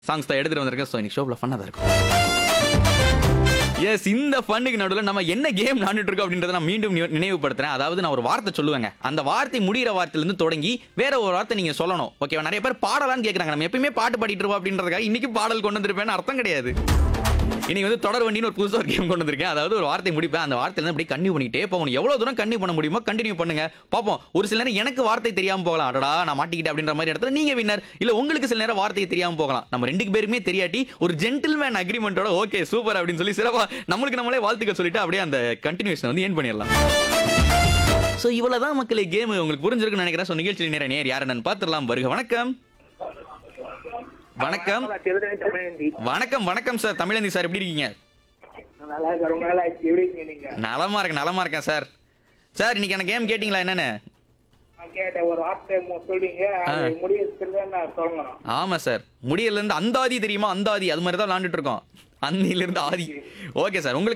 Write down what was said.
songs தான் எடுத்துட்டு வந்திருக்கேன் ஸோ இன்னைக்கு ஷோவில் ஃபன்னாக தான் இருக்கும் எஸ் இந்த ஃபன்னுக்கு நடுவில் நம்ம என்ன கேம் விளாண்டுட்டு இருக்கோம் அப்படின்றத நான் மீண்டும் நினைவு- நினைவுபடுத்துறேன் அதாவது நான் ஒரு வார்த்தை சொல்லுவேங்க அந்த வார்த்தை முடிகிற வார்த்தையிலேருந்து தொடங்கி வேற ஒரு வார்த்தை நீங்க சொல்லணும் ஓகேவா நிறைய பேர் பாடலான்னு கேட்குறாங்க நம்ம எப்பயுமே பாட்டு பாடிட்டு இருப்போம் அப்படின்றதுக்காக இன்னைக்கு பாடல் கொண்டு வந்திருப்பேன்னு அர்த்தம் கிடையாது இன்னைக்கு வந்து தொடர் வண்டின்னு ஒரு புதுசாக ஒரு கேம் கொண்டு வந்திருக்கேன் அதாவது ஒரு வார்த்தை முடிப்பேன் அந்த வார்த்தையில அப்படி கண்டினியூ பண்ணிட்டே போகணும் எவ்வளவு தூரம் கண்டினியூ பண்ண முடியுமோ கண்டினியூ பண்ணுங்க பார்ப்போம் ஒரு சில நேரம் எனக்கு வார்த்தை தெரியாம போகலாம் அடடா நான் மாட்டிக்கிட்டேன் அப்படின்ற மாதிரி இடத்துல நீங்க வின்னர் இல்ல உங்களுக்கு சில நேரம் வார்த்தை தெரியாம போகலாம் நம்ம ரெண்டு பேருமே தெரியாட்டி ஒரு ஜென்டில்மேன் அக்ரிமெண்டோட ஓகே சூப்பர் அப்படின்னு சொல்லி சிறப்பா நம்மளுக்கு நம்மளே வாழ்த்துக்கள் சொல்லிட்டு அப்படியே அந்த கண்டினியூஷன் வந்து ஏன் பண்ணிடலாம் ஸோ இவ்வளவுதான் மக்களே கேம் உங்களுக்கு புரிஞ்சிருக்குன்னு நினைக்கிறேன் ஸோ நிகழ்ச்சியில் நேர நேர் யார் என்னன்னு பார்த்துடலாம் வருக வணக்கம் வணக்கம் வணக்கம் வணக்கம் சார் தமிழந்தி சார் எப்படி இருக்கீங்க நல்லா இருக்கு ரொம்ப நாள் ஆச்சு எப்படி இருக்கீங்க நீங்க நலமா இருக்கேன் நலமா இருக்கேன் சார் சார் இன்னைக்கு அந்த கேம் கேட்டிங்களா என்னன்னு நான் கேட்டேன் ஒரு வார்த்தை மு- சொல்றீங்க அது முடியறதுக்கு நான் சொல்லணும் ஆமா சார் முடியல இருந்து அந்தாதி தெரியுமா அந்தாதி அது மாதிரி தான் விளாண்டுட்டு இருக்கோம் அந்தியில இருந்து ஆதி ஓகே சார் உங்களுக்கு